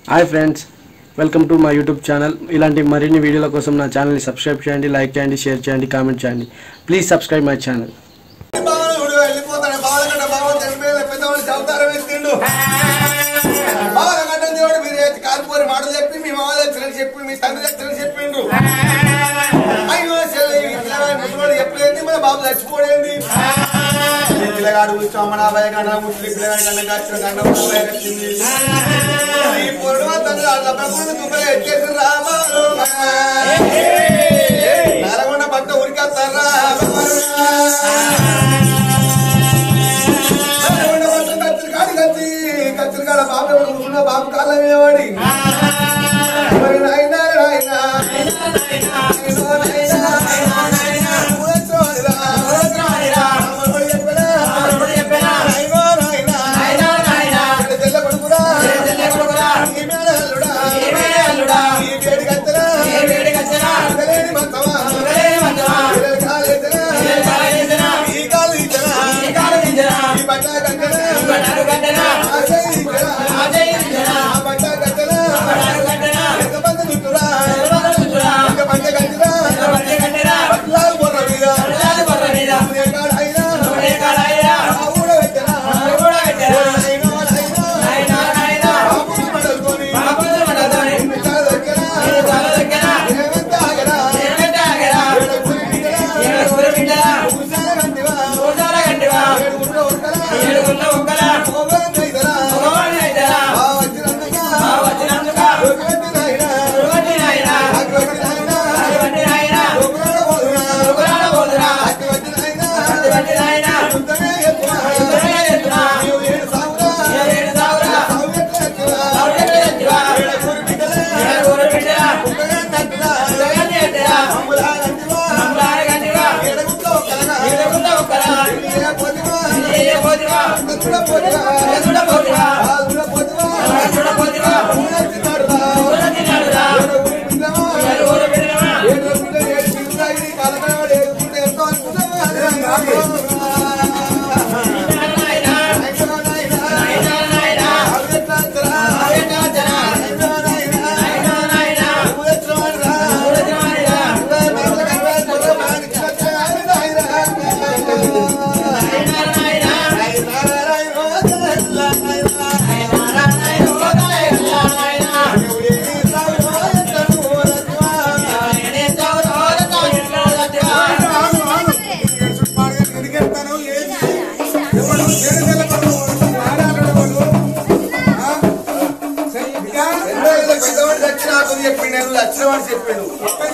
Hi friends welcome to my YouTube channel ఇలాంటి మరిన్ని వీడియోల కోసం నా ఛానల్ని సబ్స్క్రైబ్ చేయండి లైక్ చేయండి షేర్ చేయండి కామెంట్ చేయండి ప్లీజ్ సబ్స్క్రైబ్ మై ఛానల్ బావనుడు వెళ్ళిపోతాడు బావలకంట బావ తెలిపేది పెద్దవాడు చదువుతారు వేసిండు బావలకంట దేవుడు మీరు ఎత్తి కాలిపోరి మాటలు చెప్పి మీ మామ దగ్గర చెప్పి మీ తండ్రి దగ్గర చెప్పిండు అయ్యో చెల్లి ఈ పిల్లగాడు ముసలోడు చెప్పలేదు మన బాబు చచ్చిపోడేంది ఈ పిల్లగాడు కూర్చో అమ్మ నా భయ గంట ముసలి పిల్లగాడి గంట కచ్చిన గంట భయ కచ్చింది ఈ పొరడు తండ్రి ఆ డబ్బులు దుబ్బలు ఎత్తేసి రామాలు నరగొండ పట్ట ఉరికేస్తారా కత్తిరికాడ బాబు ఉన్న బాబు కాలం ఏవాడి మరి నాయనా నాయనా నాయనో నాయనా ఊరచోదిరా, ఊరచోదిరా, అమ్మఒడి చెప్పనా, నాయనో నాయనా, ఇక్కడ తెల్ల కొడుకురా, ఈ మేడ అల్లుడా, ఈ వేడి కత్తెరా, ఉండలేని మంచమా, పిల్లల కాలేజరా, ఈ కాలు ఇచ్చరా, ఈ బట్ట కట్టెరా, ఆ చేయి ఇచ్చరా, ఆ బట్ట కట్టెరా, ఎంతమంది చుట్టూరా, ఎంత పంట కట్టిరా, పట్లాలు బొర్ర మీద, ఎక్కడైనా, ఆ ఊడ పెట్టరా, నాయనో నాయనా, బాబుని మడలుకొని, మిఠాయి దగ్గర, ఏమంత ఆగరా, ఏడ కూర బిడ్డరా, కూసాల గంటివా, ఏడు గుడ్ల ఉరకలా, మోగోళ్ళ ఇదరా, ఆ వచ్చినందుక, ఒకటి నాయనా, అటువంటి నాయనా, ఒకరాడ పోదురా, అటువంటి నాయనా, యుద్ధమే ఎత్తునా, నీవు ఏడు సావురా, సావు ఎట్లా ఎత్తువా, ఏడ కూర బిడ్డరా, ఒకగా నట్టురా, అమ్ములా గంటివా, ఏడ గుడ్ల ఒక్కలగా, ఏ పోతివా, నచ్చుడ పోతివా, ఆదుడ పోతివా, ఊరొచ్చినాడురా, ఏడ ఊరి బిడ్డవా, ఏడు గుడ్డ ఏడు తిరుగుతాయి, కాలకడవాడు ఏడు గుడ్డ ఎంతో అనుకున్నావా, అది రంగా. నాయనా, నాయనా, అవి ఎట్లా అంటారా? నాయనా, నాయనా, నువ్వు ఎట్లా వాడురా? నువ్వే మేకల కడవా, గొర్రె మానికి వచ్చే ఆయన నాయనా. నాయనా, నాయనా, నాయనా, నువ్వు ఏ సాగులో ఎట్లను ఊరకువా. ఎన్నో పెద్దవాడు చచ్చిన ఆకు చెప్పిండు నేను లక్షణ వాడు చెప్పిండు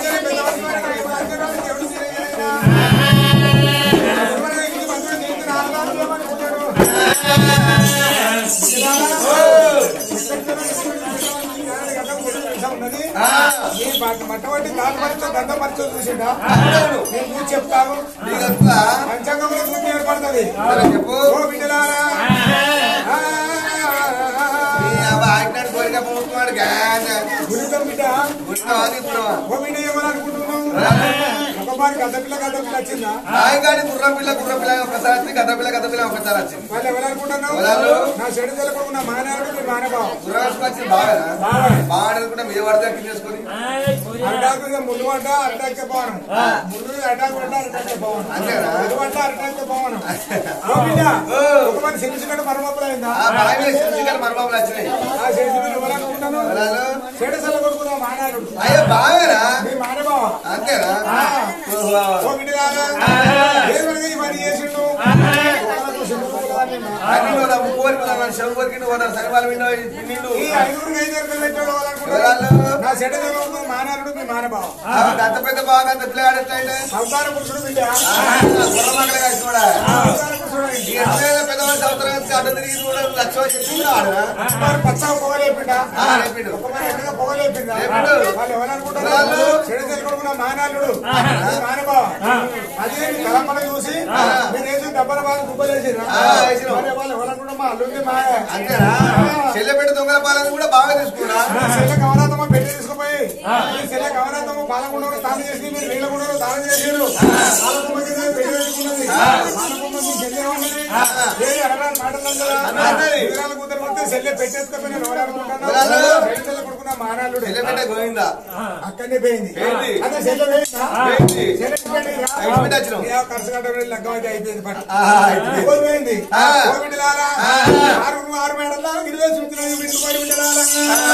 మట్టబట్టి దాని పరిచయం గంధ పరిచయం చూసిండా అవును. నేను చూసి చెప్తాను నీకు అట్లా పంచాంగంలో చూసి ఏర్పడుతుంది సరే చెప్పు ఓ బిడ్డలారా ఆ, నీ అవ్వ ఆడినాడు కోరిక పోతున్నాడు గాంజా. గురితం బిడ్డ గుర్తున్నావా నీకున్నావా? ఓ బిడ్డ ఏమనుకుంటున్నావు ఒకసారి గద్ద పిల్ల గద్ద పిల్ల వచ్చిందా నాయగాడి గుర్ర పిల్ల గుర్ర పిల్ల ఒకసారి వచ్చింది గద్ద పిల్ల గద్ద పిల్ల ఒకసారి వచ్చింది వాళ్ళు ఎవరనుకుంటున్నావు ఎవరు? నా చెడు తెలపకుండా నా మానేరుడు మీ మానబావ గుర్ర వచ్చింది బాగా బాగా అనుకుంటే మీద పడితే అక్కి చేసుకొని అరటాకు మీద ముళ్ళు పడ్డ అరటాకే పోవడం ముళ్ళు మీద అరటాకు పడ్డ అరటాకే పోవడం అంతేనా? ముళ్ళు పడ్డ అరటాకే పోవడం ఓ బిడ్డ ఒక మంది సిరిసిగడ మరమప్పులైందా ఆ బాగా శిక్షణ మరబాబులు వచ్చినాయి ఆ సిరిసిగడ ఎవరనుకుంటున్నాను ఎవరాలు? చెడు సెల కొడుకున్నా మానేరుడు అయ్యో బాగారా మీ మానబావ అంతేనా ఓహో. ఓ బిడ్డలారా ఏమనగా ఇవన్నీ చేసిండు ఒకళ్ళకు సిగ్గుపోతుందా నిన్న? అన్ని వాళ్ళ కోరికలు అన్నాడు, చెవు కోరికలు కొన్నాడు, సరిపాలు విన్నాడు, పిన్నిండు. ఈ ఐదుగురికి ఐదు ఎరుకలు పెట్టాడు ఎవరాలు? వాళ్ళనుకుంటున్నాను నా చెడు తెలవదు మానేరుడు మీ మానబావ ఆ, అంత పెద్ద బాగా అంత పిల్లగాడు ఎట్లా అయితే? అవతార పురుషుడు బిడ్డ ఆ, గుర్ర మగలే కలిసి కూడా. అవతార పురుషుడు ఈ ఎట్లయినా పెద్దవాడు సంవత్సరం నుంచి అడ్డు తిరిగి కూడా లక్ష చెప్పి ఆడు మరి పచ్చగా పొగలేపిండా ఆ, రేపిండు. ఒక మరి ఎక్కడిగా పొగలేపిందా లేపిండు. వాళ్ళు ఎవరనుకుంటారు వాళ్ళు? చెడు తెలుగుడుకున్న మానాలుడు మానబావ అదే నీ కలపన చూసి నేను వేసి డబ్బల బాగా గుబ్బలేసిరా ఆ, వేసినాం. మరి వాళ్ళు ఎవరనుకుంటా మా అల్లుంది మాయ అంతేనా చెల్లెపెట్ట దొంగల పాలను కూడా బాగా తీసుకున్నా నా చెల్లె కవనాతమ్మ పెళ్లి తీసుకుపోయి ఈ చెల్లె కవనాతమ్మ పాలకుండరు దానం చేసి మీరు నీళ్ళకుండరు దానం చేసారు పాలకుమ్మ కింద పెళ్లి పెట్టుకున్నది పాలకుమ్మ మీ చెల్లె ఉన్నది ఏది అడగడానికి మాటలు అన్నది. వివరాలు కూతురు కొడితే చెల్లె పెట్టేసుకపోయిన ఎవరనుకుంటున్నావు ఎవరాలు? పెళ్లి మానాలుడు ఎల్లబెట్ట గోవిందా అక్కడనే పోయింది పోయింది. అదే సెల్ల పోయిందా పోయింది. సెల్ల ఎక్కడికి రా? ఎక్కడికి వచ్చినావు? ఏ ఖర్చు కట్టడం లగ్గం అయితే అయిపోయింది పట్టు ఆహా, అయిపోయింది. ఎవరు పోయింది ఆ. ఓ బిడ్డలారా ఆరు ఆరు మేడల్లా ఇరవై సూచనలు పెట్టుకోడి బిడ్డలారా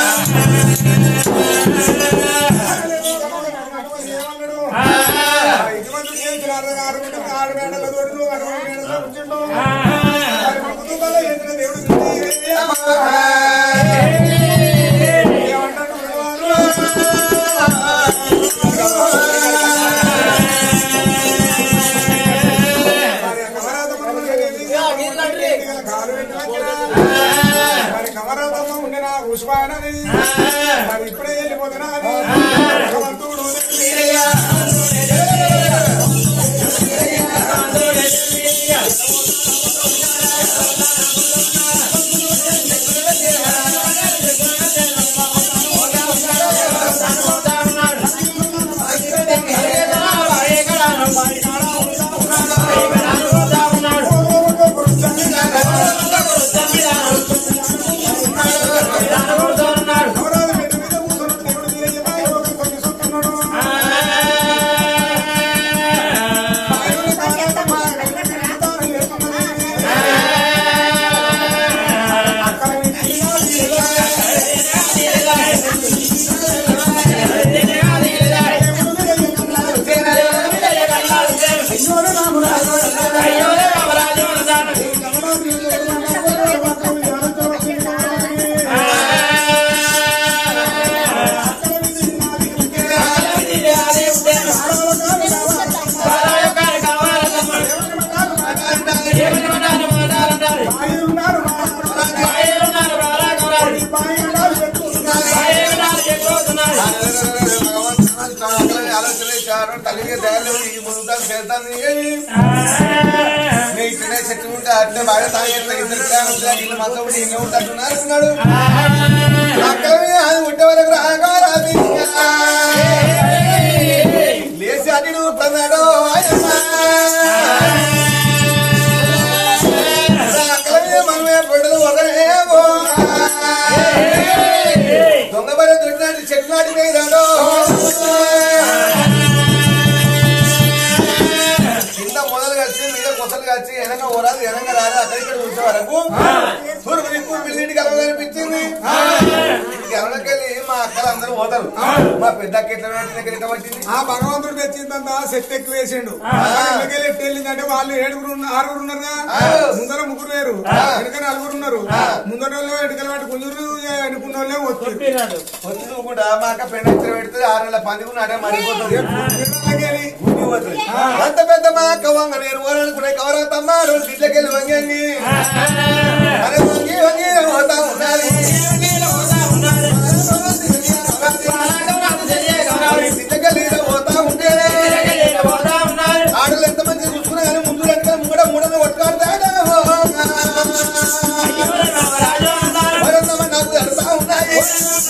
ఏమన్నాడు ఇది మంది చేయించినారు ఆరు బిడ్డలు ఆరు మేడల తోడు నువ్వు అరవై మేడల కూర్చుండు మరి మన కుటుంబంలో ఎదురు దేవుడు చూస్తే ఏమంటాడు మరి కమరాతమ్మ ఉండిన ఉస్మానని మరి ఇప్పుడే వెళ్ళిపోతున్నా అని భగవంతుడు కమరాలు మెట్ట మీద కూర్చున్నాడు దేవుడు మీరే చెప్పాలి ఒకరు కొన్ని చూస్తున్నాడు ఆలోచన ఇచ్చారు తల్లిగా దయాలు ఈ ముందుతాను చేస్తాను నీ ఇట్లనే చెట్టు ఉంటే అట్లే బాగా తాగేట్లా ఇద్దరు పిల్లలు ఇల్లు మొత్తం ఉంటే ఇల్లు ఉంటున్నారు అనుకున్నాడు అక్కడ అది ఉంటే వరకు రాగారాది లేచి అటు ఇటు పన్నాడు అక్కడ మనమే బిడ్డలు ఒకరేమో దొంగ బరి దొడ్డినాడు చెట్టు నాటి పోయినాడు కింద మొదలు కలిసి మీద కొసలు కలిసి వెనక ఓరాదు వెనక రాదు అక్కడ ఇక్కడ వచ్చే వరకు తూర్పు దిక్కు బిల్లింటి కలవ కనిపించింది గెలవకెళ్ళి మా అక్కలు అందరూ పోతారు మా పెద్ద అక్క ఎట్లా పెట్టిన కింద పట్టింది ఆ భగవంతుడు తెచ్చిందంతా శక్తి ఎక్కువ వేసిండు ఎట్టు వెళ్ళిందంటే వాళ్ళు ఏడుగురు ఉన్న- ఆరుగురు ఉన్నారుగా ముందర ముగ్గురు వేరు వెనుక నలుగురు ఉన్నారు ముందర వాళ్ళు ఎడుకల వాటి కొంచెం అనుకున్న వాళ్ళే వచ్చారు వచ్చి చూకుండా మా అక్క పెండ ఎత్తున పెడితే ఆరు నెలల పంది కూడా అడే మడిపోతుంది గుడ్డి పోతుంది అంత పెద్ద మా అక్క వంగ నేను ఓరనుకునే కవరతమ్మ రోజు గిట్లకెళ్ళి వంగి అరే వంగి వంగి పోతా ఉండాలి గిట్లకెళ్ళి పోతా ఉంటే ఆడలు ఎంత మంచి చూసుకున్నా కానీ ముందు వెనక ముంగడ మూడని కొట్టుకాడతాడా వరదమ్మ నాకు అడుగుతా ఉన్నాయి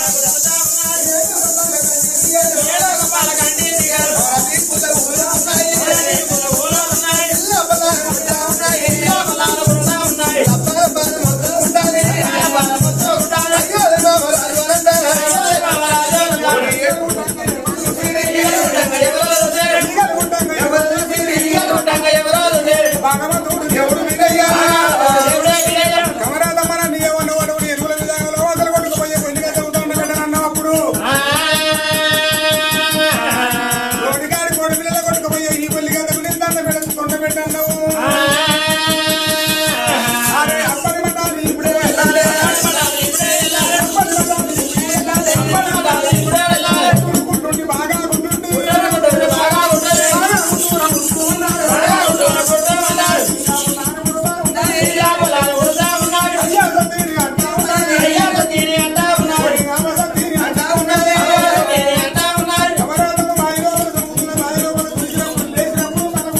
భగవంతుడు ఎవడు వినయ్యా కమరాదమ్మన నీయవన్న వాడు ఎరువుల విధానంలో అసలు కొట్టుకుపోయే పెళ్లిగా చదువుతా ఉండబెట్టనన్నావు అప్పుడు రోడ్డుగాడి కోడి పిల్లల కొట్టుకుపోయే ఈ పెళ్లిగా తగులిందండ పెడత కొండబెట్టన్నావు అరే అప్పటి మతాలు ఇప్పుడే వెళ్ళాలి అప్పటి మతాలు ఇప్పుడే వెళ్ళాలి కుంటుండి బాగా కుంటుండి బాగా అయ్యా సతీని అంటా ఉన్నాడు రామ సతీని అంటా కమరాదమ్మ బాయిలో చదువుతున్న బాయిలో కూడా చూసినప్పుడు లేచినప్పుడు మనకు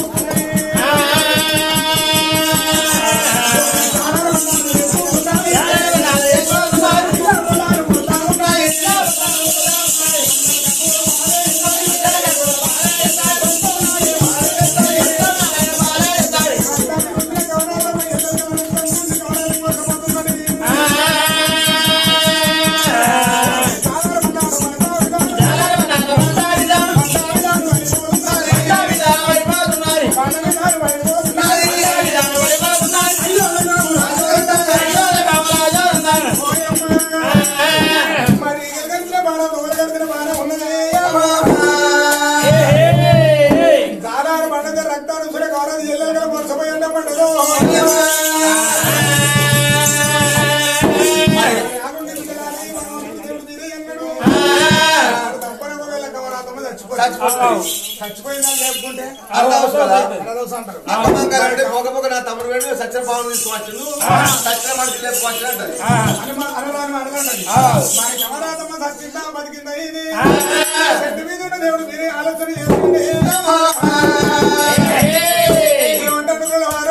కమరాదమ్మ యాగం నిలిపేయాలి, మనం దేవుడు మీరే అన్నాడు. ఆడు తప్పని ఒకవేళ కవరాతమ్మ చచ్చిపోయింది. చచ్చిపోతుంది. చచ్చిపోయిందా లేకుంటే అర్థం అవుతుందా? అరదోస అంటారు. అక్కమంగారంటే పోక పోక నా తమ్ముడు వేడు సత్యం పావును తీసుకువచ్చిండు సత్యం మనకి లేకపోవచ్చు అంటారు అనుమా- అనుమానం అడగండి. మన కవరాతమ్మ చచ్చిందా బతికిందా ఇది చెట్టు మీద ఉన్న దేవుడు మీరే ఆలోచన చేసుకోండి ఏమంటారు పిల్లవారు?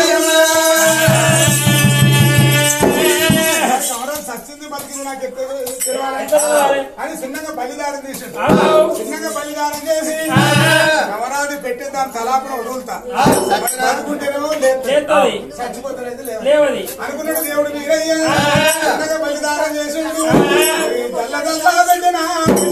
కవరం చచ్చింది బతికింది నాకు ఎప్పుడు తెలియాలి అని చిన్నగా బలిదారం తీసిండు చిన్నగా బలిదారం చేసి కవరాది పెట్టి దాని తలాపన వదులుతా బతుకుంటేనేమో లేదు చేత్తోది. చచ్చిపోతున్నది లేదు లేవది అనుకున్నాడు దేవుడు మీరయ్యా చిన్నగా బలిదారం చేసిండు ఈ తెల్లగల్లా పెట్టిన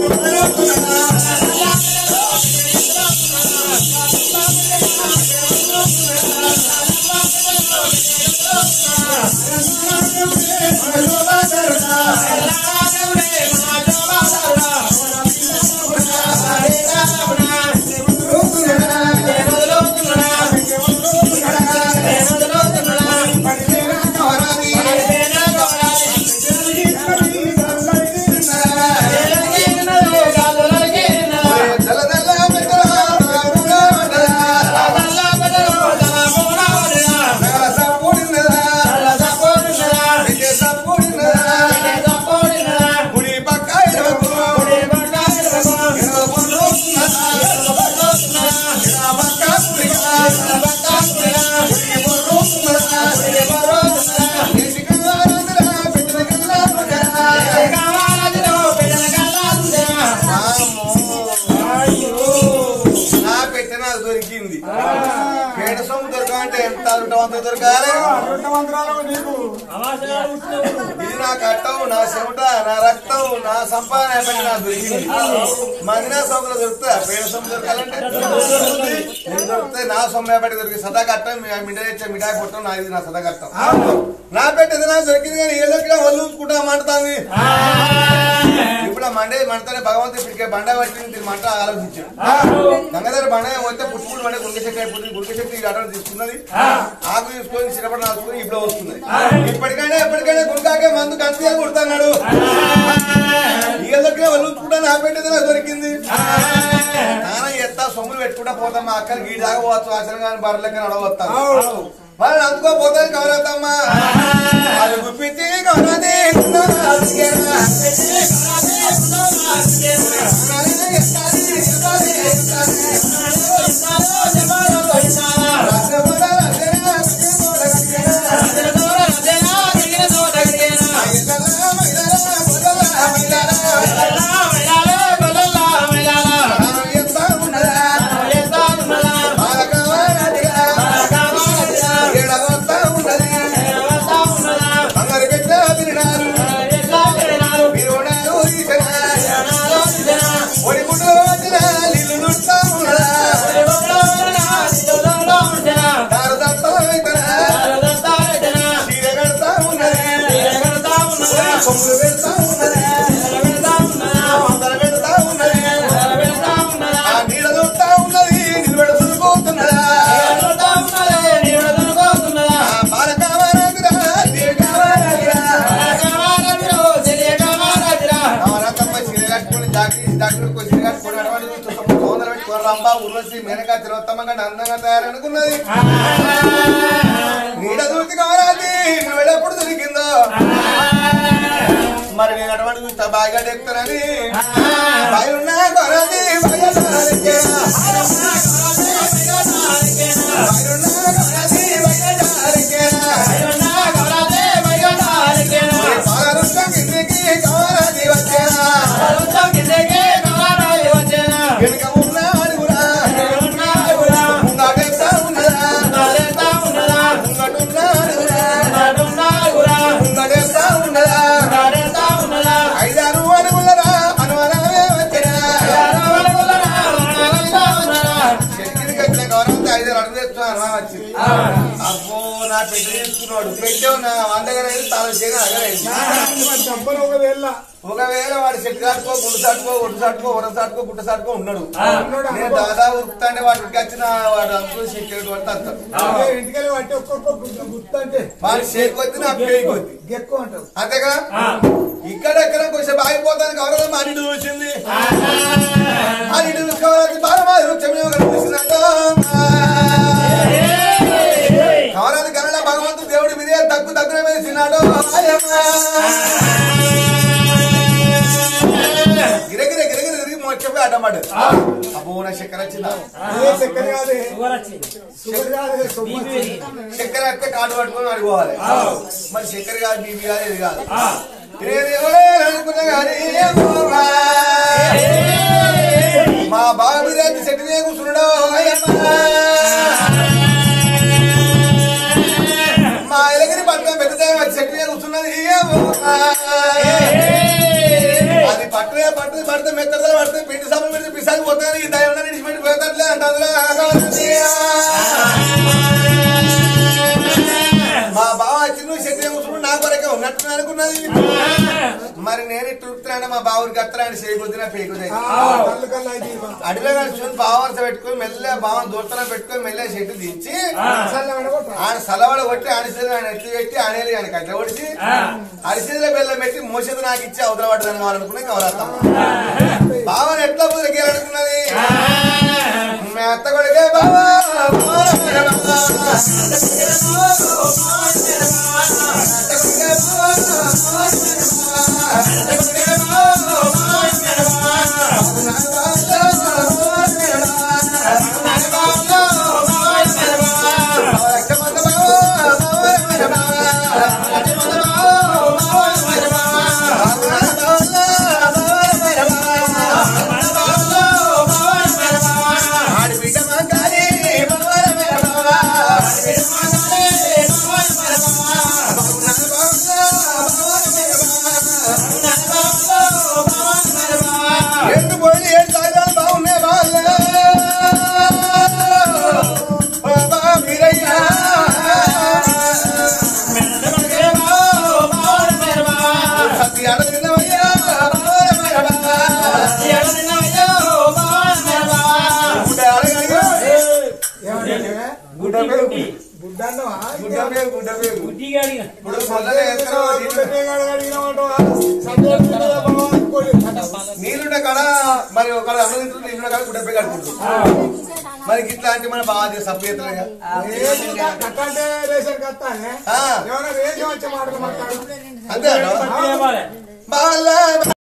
తెల్ల తెల్ల మెట్టల రాముడా వండరా. నగల సప్పుడున్నదా. మెట్టే సప్పుడున్నదా. గుడి పక్క ఇరవకు. ఇరవ పుల్లు ఉన్నదా. ఇరవ పక్క పులిగా. గుడికి పుల్లు ఉన్నదా. ఇంటి కల్లా రంగులా, పెట్టిన కల్లా రంగులా. నా పెట్టిన దొరికింది పేడ సొమ్ము దొరకాలంటే ఎంత అంత దొరకాలి రెండు మంత్రాలు నీకు ఇది నా కట్టం నా చెమట నా రక్తం నా సంపాదన అయిపోయి నాకు దొరికింది మగిన సొమ్ములు దొరుకుతా పేడ సొమ్ము దొరకాలంటే నేను దొరికితే నా సొమ్ము అయిపోయి దొరికి సదా కట్టం మీ మిఠాయి ఇచ్చే మిఠాయి కొట్టం నా ఇది నా సదా కట్టం నా పెట్టేది నాకు దొరికింది కానీ ఏ దొరికినా ఒళ్ళు ఉంచుకుంటా మండుతాంది ఇప్పుడు ఆ మండే మంటనే భగవంతుడు ఇప్పటికే బండ పట్టింది దీని మంట ఆలోచించాడు గంగాధర బండ పోతే పుట్టుకుడు బండ గురిక చెట్టు అయిపోతుంది గురిక చెట్టు అటం తీసుకున్నది ఆకు తీసుకొని సిరపడ నాసుకొని ఇప్పుడు వస్తుంది ఇప్పటికైనా ఎప్పటికైనా గురికాకే మందు కంచి కొడుతున్నాడు ఇక దొరికిన వాళ్ళు ఉంచుకుంటా నా పెట్టేది నాకు దొరికింది నాన్న ఎత్తా సొమ్ములు పెట్టుకుంటా పోతాం మా అక్కలు గీ దాకా పోవచ్చు ఆశ్రమం కానీ బర్రెలకి నడవస్తాను వాళ్ళు అందుకోపోతాను కవరతమ్మా అది గుప్పించి కవరది కొమ్ములు పెడతా ఉన్నది అందర పెడతా ఉన్నది ఆ నీడ చూస్తా ఉన్నది నిలబెడ చురుకోతున్నదా ఆ బాల కావాలనురా దేవి కావాలనురా నవరత్నమ్మ చీర కట్టుకొని జాకెట్ జాకెట్ కొంచెం చీర కట్టుకొని అడవాళ్ళు చూస్తాం సోదరు పెట్టుకొని రంబా ఉర్వశి మేనగా తిరువత్తమ్మ కంటే అందంగా తయారనుకున్నది నీడ దూర్తి కావాలని నువ్వు ఎప్పుడు దొరికిందో మరి నేను అటువంటి చూస్తా బాగా ఎక్కుతానని బాగున్నా కొరది బయలుదేరికేనా. బాగున్నా కొరది బయలుదేరికేనా. ఈ పాలరుండం కిందికి కవరది వచ్చేనా. వెనుక ఉన్న అడుగురా. ముంగటెంత ఉన్నదా. ముంగటున్న అడుగురా. ముంగటెంత ఉన్నదా. ఐదారు అడుగులరా అనువనమే వచ్చేనా. చెట్టుకి కట్టిన గౌరవంతో ఐదారు అడుగులు ఎత్తు అనుమానం వచ్చింది అబ్బో నా నా పెద్ద చేసుకున్నాడు పెట్టే నా అందగలేదు తాను చేయగా అగలేదు డబ్బలు ఒకవేళ ఒకవేళ వాడు చెట్టు కాటుకో గుండు సాటుకో ఒడ్డు సాటుకో ఉర సాటుకో గుట్ట సాటుకో ఉన్నాడు నేను దాదాపు ఉరుకుతాంటే వాడికి వచ్చిన వాడు అనుకుని చెట్టు పడితే వస్తాడు ఇంటికెళ్ళి పట్టి ఒక్కొక్క గుర్తు గుర్తు అంటే వాడి చేతి కొద్ది నా పేరు కొద్ది ఎక్కువ అంటారు అంతేగా ఇక్కడెక్కడ కొంచెం ఆగిపోతానికి ఎవరో మా నిండు చూసింది ఆ నిండు చూసుకోవాలి బాగా మా వృక్షమే కనిపిస్తున్నట్టు కవరాది కన్నడ భగవంతుడు దేవుడి మీదే తగ్గు తగ్గున వేసినాడు గిరగిర గిరగిర తిరిగి మొచ్చపోయి అడ్డమాడు అబ్బో నా చక్కెర వచ్చిందా ఏ చక్కెర కాదే షుగర్ వచ్చింది షుగర్ కాదే సొమ్ము వచ్చింది. చక్కెర వస్తే కాడు పట్టుకొని అడుకోవాలి మరి చక్కెర కాదు బీపీ కాదు ఇది కాదు నేను ఎవరే అనుకున్నా కానీ ఏమోరా. మా బాబు రాత్రి చెట్టు మీద కూర్చున్నాడు అయ్యమ్మా. మా ఎలగిరి పట్టణం పెద్దదే చెట్టు మీద కూర్చున్నది ఏమోరా. అది పట్టుదే పట్టుది పడితే మెత్తదలు పడితే పిండి సభలు పెడితే పిసాకి పోతాను ఈ దైవం నిడిచిపెట్టి పోతట్లే అంటారు మా బావ వచ్చి నువ్వు శరీరం కూర్చుని నా కొరకే ఉన్నట్టు అనుకున్నది మరి నేను ఇట్టు ఉరుకుతున్నాను మా బావుకి అత్తరాని చేయబోతున్నా పేకుదే ఆ, కళ్ళు కళ్ళు అయితే ఇవ్వ. అడవిలో కలిసి బావర్స పెట్టుకొని మెల్లె బావం దూరతన పెట్టుకొని మెల్లె చెట్టు దించి అసలు అడగొట్టు. ఆయన సలవడ కొట్టి అడిసేది ఆయన ఎత్తి పెట్టి ఆనేది ఆయన కట్ట కొడిచి అరిసేదిలో బెల్లం పెట్టి మోసేది నాకు ఇచ్చి అవతల పడ్డాను కావాలనుకునే కవరత్తమ్మ బావని ఎట్లా బుదకేయాలనుకున్నది మీ అత్త కొడుకే బావా ఎందు పోయి ఏం సాగాలు బాగున్నాయి వాళ్ళ బాబా మీరయ్యా సత్తి అడగినవయ్యా గుడ్డ అడగడిగా ఏమంటే గుడ్డ పేరు గుడ్డ అన్నవా? గుడ్డ పేరు గుడ్డ పేరు గుడ్డిగా అడిగిన ఇప్పుడు మొదలే ఎక్కడో గుడ్డ పేగాడు అడిగినామంటావా? సందేహం మీద బాబా అనుకోలేదు. నీళ్ళుండే కాడ మరి ఒక అన్నం తింటుంటే నీళ్ళుండే కాడ గుడ్డ పేరు కడుకుంటారు మరి ఇట్లాంటి మన బాగా సభ్యతలుగా రేషన్ కట్టంటే రేషన్ కట్టాలి ఆ. ఏమైనా రేషన్ వచ్చే మాటలు మాట్లాడు అంతే అన్న ఇవ్వాలి బాగా